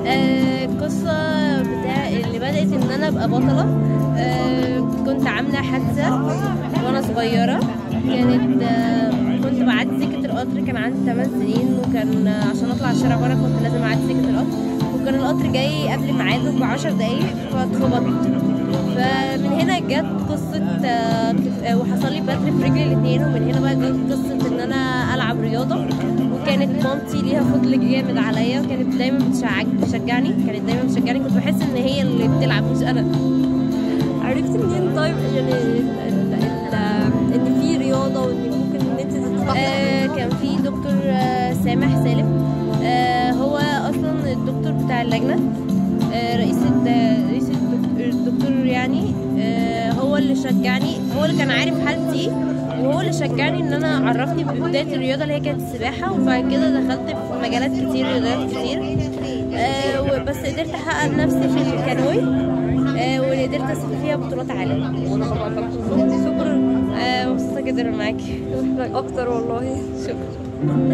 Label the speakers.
Speaker 1: آه، القصة بتاع اللي بدأت إن أنا أبقى بطلة آه، كنت عاملة حادثة وأنا صغيرة كانت آه، كنت بعدي سكة القطر كان عندي 8 سنين وكان آه، عشان أطلع الشارع بره كنت لازم أعدي سكة القطر وكان القطر جاي قبل ميعاده بعشر دقايق فاتخبطت فمن هنا جت قصة آه، كت- آه، وحصل لي بتر في رجلي الاتنين ومن هنا بقى جت قصة إن أنا ألعب رياضة وكانت مامتي ليها فضل جامد عليا وكانت دايما بتشجع- بتشجعني كانت دايما بتشجعني كنت بحس ان هي اللي بتلعب مش انا
Speaker 2: عرفت منين طيب يعني ال- ال- ال- ان في رياضه وان ممكن ان انت تتفقد
Speaker 1: آه كان في دكتور آه سامح سالم آه هو اصلا الدكتور بتاع اللجنه آه رئيس الد- رئيس الدك- الدكتور يعني آه هو اللي شجعني هو اللي كان عارف حالتي وهو اللي شجعني ان انا عرفني ببدايه الرياضه اللي هي كانت السباحه وبعد كده دخلت في مجالات كتير رياضات كتير آه و- بس قدرت احقق نفسي في الكانوي آه وقدرت اسافر فيها بطولات عالم
Speaker 2: شكرا
Speaker 1: آه مبسوطه جدا معاكي
Speaker 2: اكتر والله
Speaker 1: شكرا